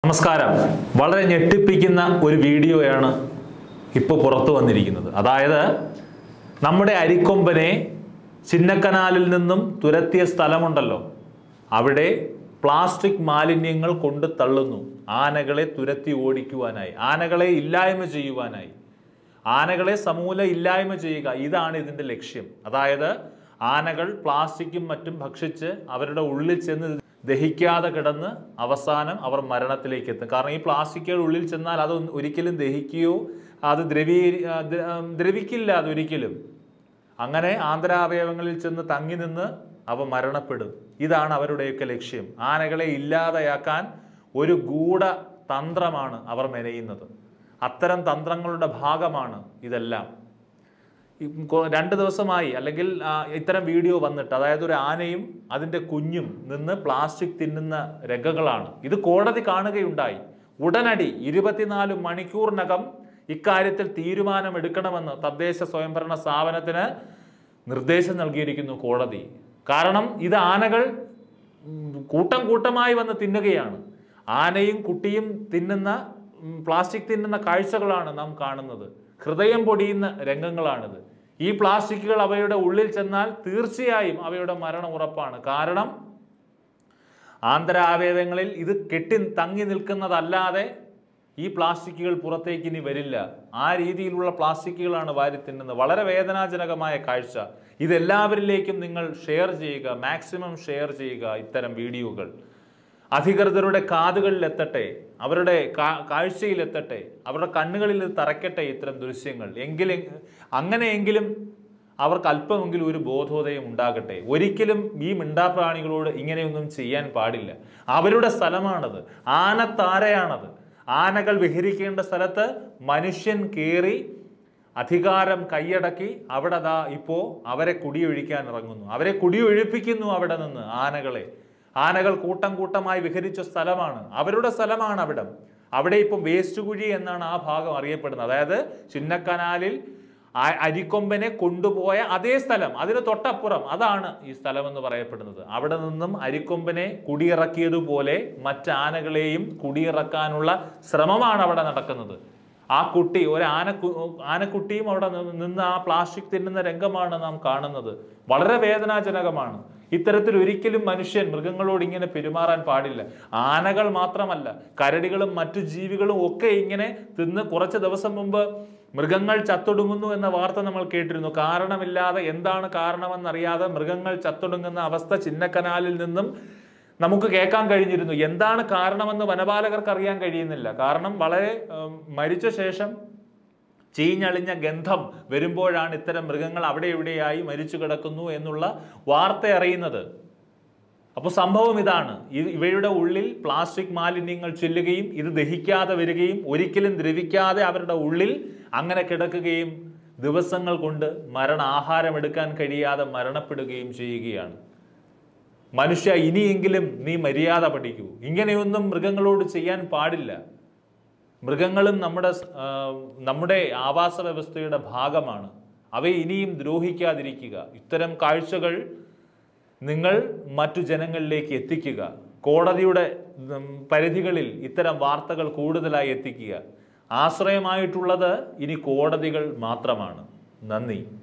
നമസ്കാരം വളരെ ഞെട്ടിപ്പിക്കുന്ന ഒരു വീഡിയോയാണ് ഇപ്പോൾ പുറത്തു വന്നിരിക്കുന്നത് അതായത് നമ്മുടെ അരിക്കൊമ്പനെ ചിന്നക്കനാലിൽ നിന്നും തുരത്തിയ സ്ഥലമുണ്ടല്ലോ അവിടെ പ്ലാസ്റ്റിക് മാലിന്യങ്ങൾ കൊണ്ട് തള്ളുന്നു ആനകളെ തുരത്തി ഓടിക്കുവാനായി ആനകളെ ഇല്ലായ്മ ചെയ്യുവാനായി ആനകളെ സമൂല ഇല്ലായ്മ ചെയ്യുക ഇതാണ് ഇതിന്റെ ലക്ഷ്യം അതായത് ആനകൾ പ്ലാസ്റ്റിക്കും മറ്റും ഭക്ഷിച്ച് അവരുടെ ഉള്ളിൽ ചെന്ന് ദഹിക്കാതെ കിടന്ന് അവസാനം അവർ മരണത്തിലേക്ക് എത്തും കാരണം ഈ പ്ലാസ്റ്റിക്കുകൾ ഉള്ളിൽ ചെന്നാൽ അത് ഒരിക്കലും ദഹിക്കുകയോ അത് ദ്രവീ ആ, ദ്ര- ആ, ദ്രവിക്കില്ല അതൊരിക്കലും അങ്ങനെ ആന്തരാവയവങ്ങളിൽ ചെന്ന് തങ്ങി നിന്ന് അവ മരണപ്പെടും ഇതാണ് അവരുടെയൊക്കെ ലക്ഷ്യം ആനകളെ ഇല്ലാതെയാക്കാൻ ഒരു ഗൂഢ തന്ത്രമാണ് അവർ മെനയുന്നത് അത്തരം തന്ത്രങ്ങളുടെ ഭാഗമാണ് ഇതെല്ലാം ഈ കൊ- രണ്ട് ദിവസമായി അല്ലെങ്കിൽ ആ, ഇത്തരം വീഡിയോ വന്നിട്ട് അതായത് ഒരു ആനയും അതിൻ്റെ കുഞ്ഞും നിന്ന് പ്ലാസ്റ്റിക് തിന്നുന്ന രംഗങ്ങളാണ് ഇത് കോടതി കാണുകയുണ്ടായി ഉടനടി ഇരുപത്തിനാല് മണിക്കൂറിനകം ഇക്കാര്യത്തിൽ തീരുമാനമെടുക്കണമെന്ന് തദ്ദേശ സ്വയംഭരണ സ്ഥാപനത്തിന് നിർദ്ദേശം നൽകിയിരിക്കുന്നു കോടതി കാരണം ഇത് ആനകൾ ഉം, കൂട്ടം കൂട്ടമായി വന്ന് തിന്നുകയാണ് ആനയും കുട്ടിയും തിന്നുന്ന ഉം, പ്ലാസ്റ്റിക് തിന്നുന്ന കാഴ്ചകളാണ് നാം കാണുന്നത് ഹൃദയം പൊടിയുന്ന രംഗങ്ങളാണിത് ഈ പ്ലാസ്റ്റിക്കുകൾ അവയുടെ ഉള്ളിൽ ചെന്നാൽ തീർച്ചയായും അവയുടെ മരണം ഉറപ്പാണ് കാരണം ആന്തരാവയവങ്ങളിൽ ഇത് കെട്ടി തങ്ങി നിൽക്കുന്നതല്ലാതെ ഈ പ്ലാസ്റ്റിക്കുകൾ പുറത്തേക്ക് ഇനി വരില്ല ആ രീതിയിലുള്ള പ്ലാസ്റ്റിക്കുകളാണ് വാരി തിന്നുന്നത് വളരെ വേദനാജനകമായ കാഴ്ച ഇതെല്ലാവരിലേക്കും നിങ്ങൾ ഷെയർ ചെയ്യുക മാക്സിമം ഷെയർ ചെയ്യുക ഇത്തരം വീഡിയോകൾ അധികൃതരുടെ കാതുകളിൽ എത്തട്ടെ അവരുടെ കാ- കാഴ്ചയിൽ എത്തട്ടെ അവരുടെ കണ്ണുകളിൽ ഇത് തറയ്ക്കട്ടെ ഇത്തരം ദൃശ്യങ്ങൾ എങ്കിലും അങ്ങനെയെങ്കിലും അവർക്ക് അല്പമെങ്കിലും ഒരു ബോധോദയം ഉണ്ടാകട്ടെ ഒരിക്കലും ഈ മിണ്ടാപ്രാണികളോട് ഇങ്ങനെയൊന്നും ചെയ്യാൻ പാടില്ല അവരുടെ സ്ഥലമാണത് ആനത്താരയാണത് ആനകൾ വിഹരിക്കേണ്ട സ്ഥലത്ത് മനുഷ്യൻ കയറി അധികാരം കൈയടക്കി അവിടെ ദാ ഇപ്പോ അവരെ കുടിയൊഴിക്കാൻ ഇറങ്ങുന്നു അവരെ കുടിയൊഴിപ്പിക്കുന്നു അവിടെ നിന്ന് ആനകളെ ആനകൾ കൂട്ടം കൂട്ടമായി വിഹരിച്ച സ്ഥലമാണ് അവരുടെ സ്ഥലമാണ് അവിടം അവിടെ ഇപ്പം വേസ്റ്റ് കുഴി എന്നാണ് ആ ഭാഗം അറിയപ്പെടുന്നത് അതായത് ചിന്നക്കനാലിൽ ആ- അരിക്കൊമ്പനെ കൊണ്ടുപോയ അതേ സ്ഥലം അതിന് തൊട്ടപ്പുറം അതാണ് ഈ സ്ഥലം എന്ന് പറയപ്പെടുന്നത് അവിടെ നിന്നും അരിക്കൊമ്പനെ കുടിയിറക്കിയതുപോലെ മറ്റ് ആനകളെയും കുടിയിറക്കാനുള്ള ശ്രമമാണ് അവിടെ നടക്കുന്നത് ആ കുട്ടി ഒരു ആന ആനക്കുട്ടിയും അവിടെ നി- നിന്ന് ആ പ്ലാസ്റ്റിക് തിന്നുന്ന രംഗമാണ് നാം കാണുന്നത് വളരെ വേദനാജനകമാണ് ഇത്തരത്തിൽ ഒരിക്കലും മനുഷ്യൻ മൃഗങ്ങളോട് ഇങ്ങനെ പെരുമാറാൻ പാടില്ല ആനകൾ മാത്രമല്ല കരടികളും മറ്റു ജീവികളും ഒക്കെ ഇങ്ങനെ തിന്ന് കുറച്ച് ദിവസം മുമ്പ് മൃഗങ്ങൾ ചത്തൊടുങ്ങുന്നു എന്ന വാർത്ത നമ്മൾ കേട്ടിരുന്നു കാരണമില്ലാതെ എന്താണ് കാരണമെന്നറിയാതെ മൃഗങ്ങൾ ചത്തൊടുങ്ങുന്ന അവസ്ഥ ചിന്നക്കനാലിൽ നിന്നും നമുക്ക് കേൾക്കാൻ കഴിഞ്ഞിരുന്നു എന്താണ് കാരണമെന്ന് വനപാലകർക്ക് അറിയാൻ കഴിയുന്നില്ല കാരണം വളരെ ഉം, മരിച്ച ശേഷം ചീഞ്ഞളിഞ്ഞ ഗന്ധം വരുമ്പോഴാണ് ഇത്തരം മൃഗങ്ങൾ അവിടെ ഇവിടെയായി മരിച്ചു കിടക്കുന്നു എന്നുള്ള വാർത്ത അറിയുന്നത് അപ്പോൾ സംഭവം ഇതാണ് ഇത് ഇവയുടെ ഉള്ളിൽ പ്ലാസ്റ്റിക് മാലിന്യങ്ങൾ ചെല്ലുകയും ഇത് ദഹിക്കാതെ വരികയും ഒരിക്കലും ദ്രവിക്കാതെ അവരുടെ ഉള്ളിൽ അങ്ങനെ കിടക്കുകയും ദിവസങ്ങൾ കൊണ്ട് മരണ ആഹാരം എടുക്കാൻ കഴിയാതെ മരണപ്പെടുകയും ചെയ്യുകയാണ് മനുഷ്യ ഇനിയെങ്കിലും നീ മര്യാദ പഠിക്കൂ ഇങ്ങനെയൊന്നും മൃഗങ്ങളോട് ചെയ്യാൻ പാടില്ല മൃഗങ്ങളും നമ്മുടെ സ്- ആ, നമ്മുടെ ആവാസ വ്യവസ്ഥയുടെ ഭാഗമാണ് അവയെ ഇനിയും ദ്രോഹിക്കാതിരിക്കുക ഇത്തരം കാഴ്ചകൾ നിങ്ങൾ മറ്റു ജനങ്ങളിലേക്ക് എത്തിക്കുക കോടതിയുടെ ഉം, പരിധികളിൽ ഇത്തരം വാർത്തകൾ കൂടുതലായി എത്തിക്കുക ആശ്രയമായിട്ടുള്ളത് ഇനി കോടതികൾ മാത്രമാണ് നന്ദി